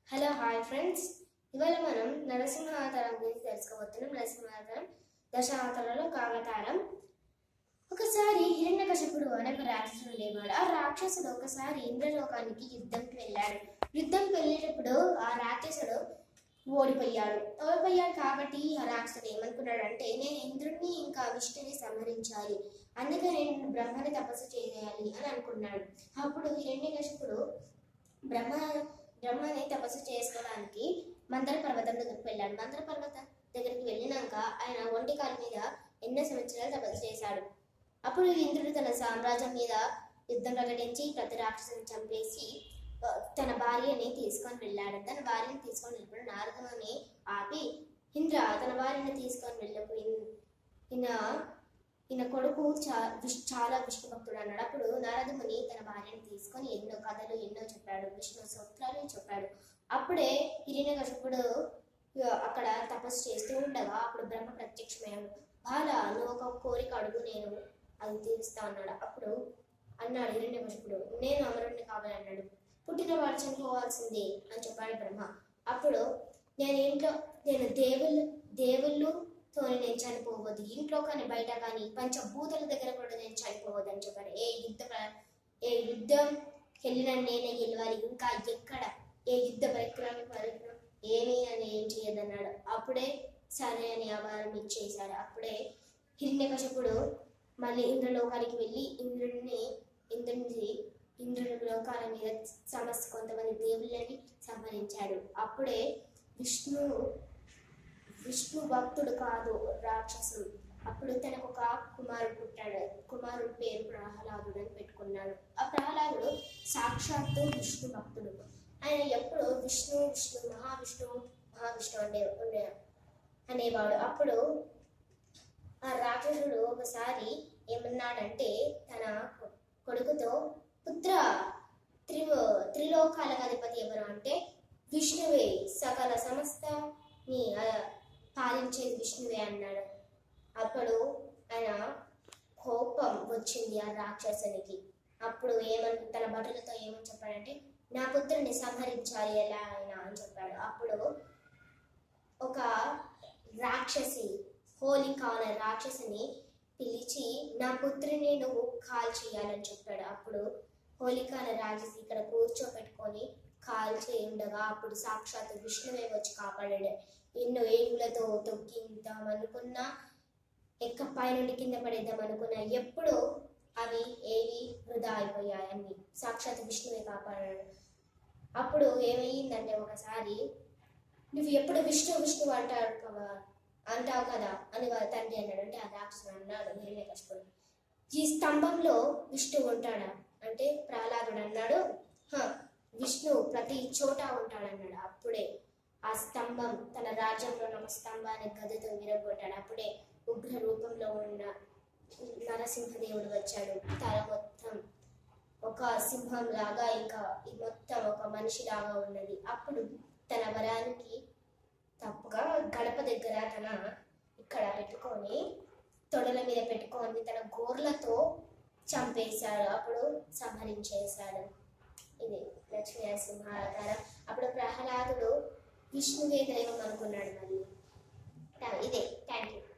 hello hi friends ఇవాళ మనం నరసింహ అవతారం గురించి తెలుసుకోబోతున్నాం నరసింహ అవతారం దశావతారంలో కాగతారం ఒకసారి హిరణ్యకశపుడు అనే ఒక రాక్షసుడు లేవాడు ఆ రాక్షసుడు ఒకసారి ఇంద్రలోకానికి యుద్ధంకి వెళ్ళాడు యుద్ధంకి వెళ్ళేటప్పుడు ఆ రాక్షసుడు ఓడిపోయాడు ఓడిపోయాడు కాబట్టి ఆ రాక్షసుడు ఏమనుకున్నాడు అంటే నేను ఇంద్రుడిని ఇంకా విష్ణుని సంహరించాలి అందుకే నేను బ్రహ్మని తపస్సు చేయాలి అని అనుకున్నాడు అప్పుడు హిరణ్యకశిపుడు బ్రహ్మ బ్రహ్మని తపస్సు చేసుకోవడానికి మందర పర్వతం దగ్గరికి వెళ్ళాడు మందర పర్వతం దగ్గరికి వెళ్ళినాక ఆయన ఒంటి కాలు మీద ఎన్నో సంవత్సరాలు తపస్సు చేశాడు అప్పుడు ఇంద్రుడు తన సామ్రాజ్యం మీద యుద్ధం ప్రకటించి ప్రతి రాక్షసుని చంపేసి ఆ, తన భార్యని తీసుకొని వెళ్ళాడు తన భార్యని తీసుకొని వెళ్ళినప్పుడు నారదుని ఆపి ఇంద్ర తన భార్యని తీసుకొని వెళ్ళినప్పుడు ఇన్- ఈయన ఈయన కొడుకు చా విష్ చాలా విష్ణు భక్తుడు అన్నాడు అప్పుడు నారదముని తన భార్యను తీసుకొని ఎన్నో కథలు ఎన్నో చెప్పాడు విష్ణు సూత్రాలు చెప్పాడు అప్పుడే హిరణ్యకశిపుడు ఆ, అక్కడ తపస్సు చేస్తూ ఉండగా అప్పుడు బ్రహ్మ ప్రత్యక్షమయ్యాడు బాల నువ్వు ఒక కోరిక అడుగు నేను అది తీరుస్తా అన్నాడు అప్పుడు అన్నాడు హిరణ్యకశిపుడు నేను అమరుడిని కావాలి అన్నాడు పుట్టినవాడు చనిపోవాల్సిందే అని చెప్పాడు బ్రహ్మ అప్పుడు నేను ఇంట్లో నేను దేవుళ్ళు దేవుళ్ళుతో నేను చనిపోవద్దు ఇంట్లో కానీ బయట కానీ పంచభూతాల దగ్గర కూడా నేను చనిపోవద్దు అని చెప్పాడు ఏ యుద్ధ ప్ర- ఏ యుద్ధం వెళ్ళిన నేనే గెలవాలి ఇంకా ఎక్కడ ఏ యుద్ధ పరిక్రమ పరిక్రమ ఏమీ అని ఏం చేయదన్నాడు అప్పుడే సరే అని అవారం ఇచ్చేశాడు అప్పుడే హిరణ్యకశపుడు మళ్ళీ ఇంద్రలోకానికి వెళ్ళి ఇంద్రుడిని ఇంద్రుని ఇంద్రుడి లోకాల మీద సమస్త కొంతమంది దేవుళ్ళని సంహరించాడు అప్పుడే విష్ణు విష్ణు భక్తుడు కాదు రాక్షసుడు అప్పుడు తనకు ఒక కుమారుడు పుట్టాడు కుమారుడు పేరు ప్రహ్లాదుడు అని పెట్టుకున్నాడు ఆ ప్రహ్లాదుడు సాక్షాత్తు విష్ణు భక్తుడు ఆయన ఎప్పుడు విష్ణు విష్ణు మహావిష్ణు మహావిష్ణు అంటే ఉండే అనేవాడు అప్పుడు ఆ రాక్షసుడు ఒకసారి ఏమన్నాడంటే తన కొ- కొడుకుతో పుత్ర త్రి త్రిలోకాలకు అధిపతి ఎవరు అంటే విష్ణువే సకల సమస్తని ఆ, పాలించేది విష్ణువే అన్నాడు అప్పుడు ఆయన కోపం వచ్చింది ఆ రాక్షసునికి అప్పుడు ఏమని తన భటులతో ఏమని చెప్పాడంటే నా పుత్రుని సంహరించాలి ఎలా అయినా అని చెప్పాడు అప్పుడు ఒక రాక్షసి హోలిక అనే రాక్షసిని పిలిచి నా పుత్రిని నువ్వు కాల్ చేయాలని చెప్పాడు అప్పుడు హోలిక అనే రాక్షసి ఇక్కడ కూర్చోపెట్టుకొని కాల్ ఉండగా అప్పుడు సాక్షాత్ విష్ణువే వచ్చి కాపాడాడు ఎన్నో ఏనుగులతో తొక్కిద్దాం అనుకున్నా ఎక్క పైనుండి కింద పడేద్దాం అనుకున్నా ఎప్పుడు అవి ఏవి వృధా అయిపోయాయి అన్ని సాక్షాత్ విష్ణువే కాపాడాడు అప్పుడు ఏమయ్యిందంటే ఒకసారి నువ్వు ఎప్పుడు విష్ణు విష్ణు అంటాడు కదా అంటావు కదా అని వాళ్ళ తండ్రి అన్నాడు అంటే ఆ రాక్షసుడు అన్నాడు హిరణ్యకశిపుడు ఈ స్తంభంలో విష్ణు ఉంటాడా అంటే ప్రహ్లాదుడు అన్నాడు "హ, విష్ణు ప్రతి చోట ఉంటాడన్నాడు అప్పుడే ఆ స్తంభం తన రాజ్యంలో ఉన్న ఒక స్తంభాన్ని గదతో విరగొట్టాడు అప్పుడే ఉగ్ర రూపంలో ఉన్న నరసింహదేవుడు వచ్చాడు తల మొత్తం ఒక సింహం లాగా ఇంకా ఈ మొత్తం ఒక మనిషి లాగా ఉన్నది అప్పుడు తన వరానికి తప్పుగా గడప దగ్గర తన ఇక్కడ పెట్టుకొని తొడల మీద పెట్టుకొని తన గోర్లతో చంపేశాడు అప్పుడు సంహరించేశాడు ఇది లక్ష్మీ నరసింహ అవతారం అప్పుడు ప్రహ్లాదుడు విష్ణువే దైవం అనుకున్నాడు మళ్ళీ ఇదే థ్యాంక్ యూ